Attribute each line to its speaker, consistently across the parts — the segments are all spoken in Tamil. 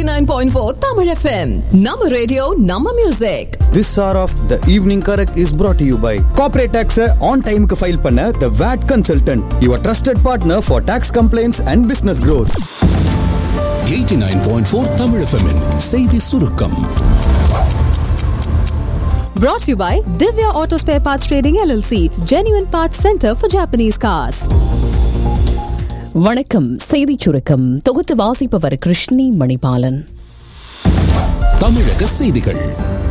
Speaker 1: 89.4 Tamil FM. Nama radio, Nama music.
Speaker 2: This hour of the evening correct is brought to you by Corporate Tax on time க்கு ஃபைல் பண்ண The VAT Consultant, your trusted partner for tax complaints and business growth.
Speaker 3: 89.4 Tamil FM -இன் செய்தி சுருக்கம்
Speaker 1: Brought to you by Divya Auto Spare Parts Trading LLC, Genuine Parts Center for Japanese Cars.
Speaker 4: வணக்கம் செய்திச் சுருக்கம் தொகுத்து வாசிப்பவர் கிருஷ்ணி மணிபாலன்
Speaker 3: தமிழக செய்திகள்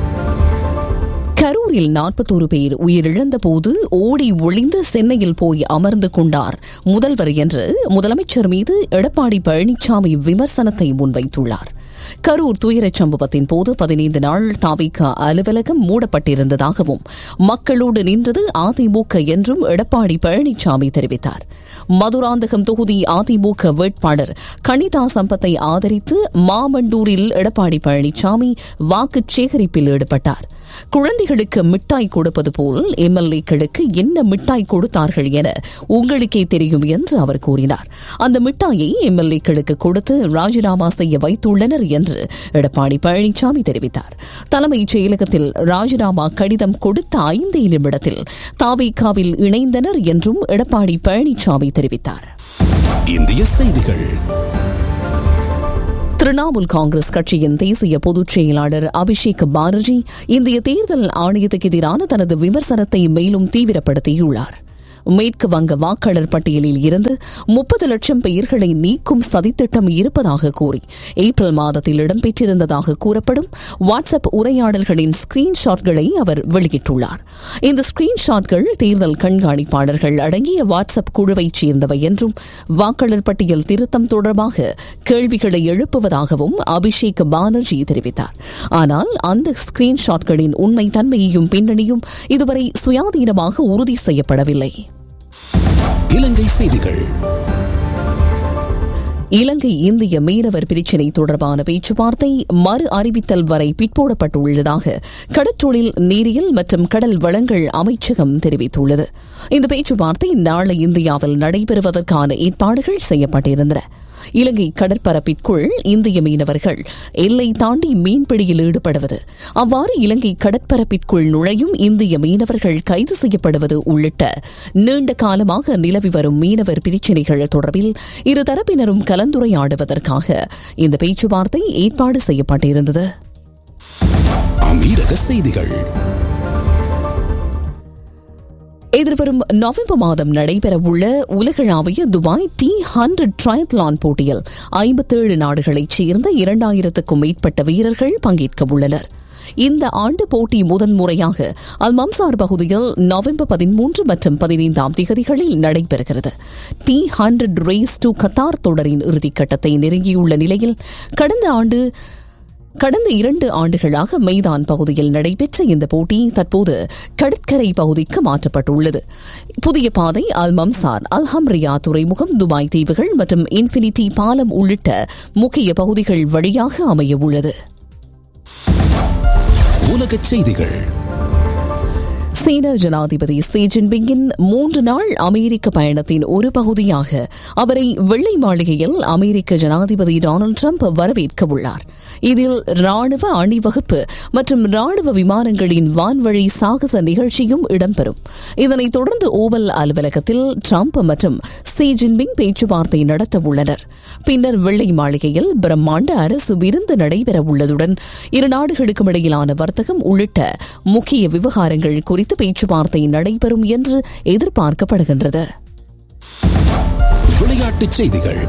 Speaker 4: கரூரில் நாற்பத்தோரு பேர் உயிரிழந்த போது ஓடி ஒளிந்து சென்னையில் போய் அமர்ந்து கொண்டார் முதல்வர் என்று முதலமைச்சர் மீது எடப்பாடி பழனிசாமி விமர்சனத்தை முன்வைத்துள்ளார் கரூர் துயரச் சம்பவத்தின் போது பதினைந்து நாள் தாவிக அலுவலகம் மூடப்பட்டிருந்ததாகவும் மக்களோடு நின்றது அதிமுக என்றும் எடப்பாடி பழனிசாமி தெரிவித்தார் மதுராந்தகம் தொகுதி அதிமுக வேட்பாளர் கனிதா சம்பத்தை ஆதரித்து மாமண்டூரில் எடப்பாடி பழனிசாமி வாக்குச் சேகரிப்பில் ஈடுபட்டார் குழந்தைகளுக்கு மிட்டாய் கொடுப்பது போல் எம்எல்ஏக்களுக்கு என்ன மிட்டாய் கொடுத்தார்கள் என உங்களுக்கே தெரியும் என்று அவர் கூறினார் அந்த மிட்டாயை எம்எல்ஏக்களுக்கு கொடுத்து ராஜினாமா செய்ய வைத்துள்ளனர் என்று எடப்பாடி பழனிசாமி தெரிவித்தார் தலைமைச் செயலகத்தில் ராஜினாமா கடிதம் கொடுத்த ஐந்தே நிமிடத்தில் தாவிகாவில் இணைந்தனர் என்றும் எடப்பாடி பழனிசாமி தெரிவித்தார்
Speaker 3: இந்திய செய்திகள்
Speaker 4: திரிணாமுல் காங்கிரஸ் கட்சியின் தேசிய பொதுச் செயலாளர் அபிஷேக் பானர்ஜி இந்திய தேர்தல் ஆணையத்துக்கு எதிரான தனது விமர்சனத்தை மேலும் தீவிரப்படுத்தியுள்ளார் மேற்கு வங்க வாக்காளர் பட்டியலில் இருந்து முப்பது லட்சம் பெயர்களை நீக்கும் சதித்திட்டம் இருப்பதாக கூறி ஏப்ரல் மாதத்தில் இடம்பெற்றிருந்ததாக கூறப்படும் வாட்ஸ்அப் உரையாடல்களின் ஸ்கிரீன்ஷாட்களை அவர் வெளியிட்டுள்ளார் இந்த ஸ்கிரீன்ஷாட்கள் தேர்தல் கண்காணிப்பாளர்கள் அடங்கிய வாட்ஸ்அப் குழுவைச் சேர்ந்தவை என்றும் வாக்காளர் பட்டியல் திருத்தம் தொடர்பாக கேள்விகளை எழுப்புவதாகவும் அபிஷேக் பானர்ஜி தெரிவித்தார் ஆனால் அந்த ஸ்கிரீன்ஷாட்களின் உண்மை தன்மையையும் பின்னணியும் இதுவரை சுயாதீனமாக உறுதி செய்யப்படவில்லை
Speaker 3: இலங்கை செய்திகள்
Speaker 4: இலங்கை இந்திய மீனவர் பிரச்சினை தொடர்பான பேச்சுவார்த்தை மறு அறிவித்தல் வரை பிற்போடப்பட்டுள்ளதாக கடற்றொழில் நீரியல் மற்றும் கடல் வளங்கள் அமைச்சகம் தெரிவித்துள்ளது இந்த பேச்சுவார்த்தை நாளை இந்தியாவில் நடைபெறுவதற்கான ஏற்பாடுகள் செய்யப்பட்டிருந்தன இலங்கை கடற்பரப்பிற்குள் இந்திய மீனவர்கள் எல்லை தாண்டி மீன்பிடியில் ஈடுபடுவது அவ்வாறு இலங்கை கடற்பரப்பிற்குள் நுழையும் இந்திய மீனவர்கள் கைது செய்யப்படுவது உள்ளிட்ட நீண்ட காலமாக நிலவி வரும் மீனவர் பிரச்சினைகள் தொடர்பில் இருதரப்பினரும் கலந்துரையாடுவதற்காக இந்த பேச்சுவார்த்தை ஏற்பாடு செய்யப்பட்டிருந்தது
Speaker 3: அமீரக செய்திகள்
Speaker 4: எதிர்வரும் நவம்பர் மாதம் நடைபெறவுள்ள உலகளாவிய துபாய் டி ஹண்ட்ரட் ட்ரயத்லான் போட்டியில் ஐம்பத்தேழு நாடுகளைச் சேர்ந்த இரண்டாயிரத்துக்கும் மேற்பட்ட வீரர்கள் பங்கேற்க உள்ளனர் இந்த ஆண்டு போட்டி முதன்முறையாக அல்மம்சார் பகுதியில் நவம்பர் பதிமூன்று மற்றும் பதினைந்தாம் திகதிகளில் நடைபெறுகிறது T hundred race to Qatar தொடரின் இறுதிக்கட்டத்தை நெருங்கியுள்ள நிலையில் கடந்த ஆண்டு கடந்த இரண்டு ஆண்டுகளாக மெய்தான் பகுதியில் நடைபெற்ற இந்த போட்டி தற்போது கடற்கரை பகுதிக்கு மாற்றப்பட்டுள்ளது புதிய பாதை அல் மம்சார் அல்ஹம்ரியா துறைமுகம் துபாய் தீவுகள் மற்றும் இன்ஃபினிட்டி பாலம் உள்ளிட்ட முக்கிய பகுதிகள் வழியாக அமைய உள்ளது
Speaker 3: உலகச் செய்திகள்
Speaker 4: சீன ஜனாதிபதி சி ஜின்பிங்கின் மூன்று நாள் அமெரிக்க பயணத்தின் ஒரு பகுதியாக அவரை வெள்ளை மாளிகையில் அமெரிக்க ஜனாதிபதி டொனால்டு ட்ரம்ப் வரவேற்க உள்ளார் இதில் ராணுவ அணிவகுப்பு மற்றும் ராணுவ விமானங்களின் வான்வழி சாகச நிகழ்ச்சியும் இடம்பெறும் இதனைத் தொடர்ந்து ஓவல் அலுவலகத்தில் ட்ரம்ப் மற்றும் சி ஜின்பிங் பேச்சுவார்த்தை நடத்த உள்ளனர் பின்னர் வெள்ளை மாளிகையில் பிரம்மாண்ட அரசு விருந்து நடைபெற உள்ளதுடன் இரு நாடுகளுக்கும் இடையிலான வர்த்தகம் உள்ளிட்ட முக்கிய விவகாரங்கள் குறித்து பேச்சுவார்த்தை நடைபெறும் என்று எதிர்பார்க்கப்படுகின்றது
Speaker 3: விளையாட்டுச் செய்திகள்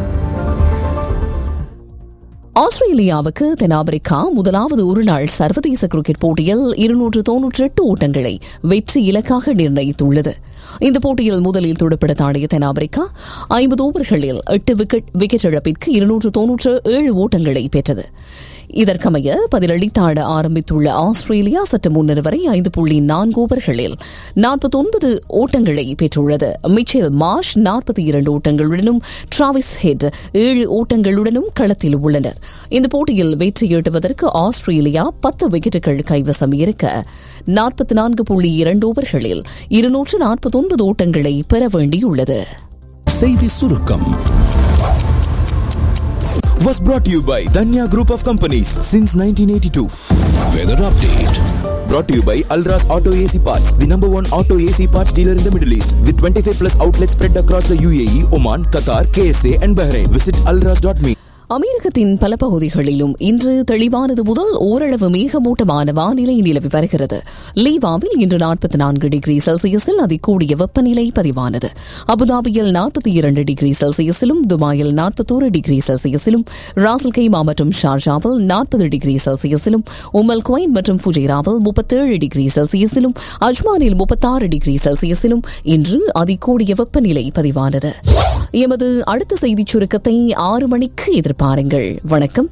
Speaker 4: ஆஸ்திரேலியாவுக்கு தென்னாப்பிரிக்கா முதலாவது ஒருநாள் சர்வதேச கிரிக்கெட் போட்டியில் இருநூற்று தொன்னூற்றி எட்டு ஓட்டங்களை வெற்றி இலக்காக நிர்ணயித்துள்ளது இந்த போட்டியில் முதலில் துடுப்படுத்தாடிய தென்னாப்பிரிக்கா ஐம்பது ஓவர்களில் எட்டு விக்கெட் விக்கெட் இழப்பிற்கு இருநூற்று தொன்னூற்று ஏழு ஓட்டங்களை பெற்றது இதற்கமைய பதிலளித்தாட ஆரம்பித்துள்ள ஆஸ்திரேலியா சற்று முன்னர் வரை ஐந்து புள்ளி நான்கு ஓவர்களில் நாற்பத்தொன்பது ஓட்டங்களை பெற்றுள்ளது மிச்சேல் மாஷ் நாற்பத்தி இரண்டு ஓட்டங்களுடனும் டிராவிஸ் ஹெட் ஏழு ஓட்டங்களுடனும் களத்தில் உள்ளனர் இந்த போட்டியில் வெற்றி ஈட்டுவதற்கு ஆஸ்திரேலியா பத்து விக்கெட்டுகள் கைவசம் இருக்க நாற்பத்தி நான்கு புள்ளி இரண்டு ஓவர்களில் இருநூற்று நாற்பத்தொன்பது ஓட்டங்களை பெற வேண்டியுள்ளது
Speaker 3: செய்தி சுருக்கம்
Speaker 5: was brought to you by Danya Group of Companies since 1982.
Speaker 3: Weather update
Speaker 5: Brought to you by Alras Auto AC Parts, the number one auto AC parts dealer in the Middle East, with 25 plus outlets spread across the UAE, Oman, Qatar, KSA, and Bahrain. Visit alras.me.
Speaker 4: அமெரிக்கத்தின் பல பகுதிகளிலும் இன்று தெளிவானது முதல் ஓரளவு மேகமூட்டமான வானிலை நிலவி வருகிறது லீவாவில் இன்று நாற்பத்தி நான்கு டிகிரி செல்சியஸில் அதிகூடிய வெப்பநிலை பதிவானது அபுதாபியில் நாற்பத்தி இரண்டு டிகிரி செல்சியஸிலும் துபாயில் நாற்பத்தோரு டிகிரி செல்சியஸிலும் ராசல் கைமா மற்றும் ஷார்ஜாவில் நாற்பது டிகிரி செல்சியஸிலும் உமல் குவைன் மற்றும் ஃபுஜைராவில் முப்பத்தேழு டிகிரி செல்சியஸிலும் அஜ்மானில் முப்பத்தாறு டிகிரி செல்சியஸிலும் இன்று அதிகூடிய வெப்பநிலை பதிவானது எமது அடுத்த செய்திச் சுருக்கத்தை ஆறு மணிக்கு எதிர்பாருங்கள் வணக்கம்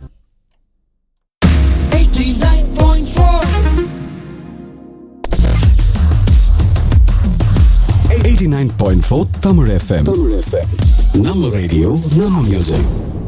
Speaker 3: 89.4 தமிழ் எஃப்எம் தமிழ் எஃப்எம் நம்ம ரேடியோ நம்ம மியூசிக்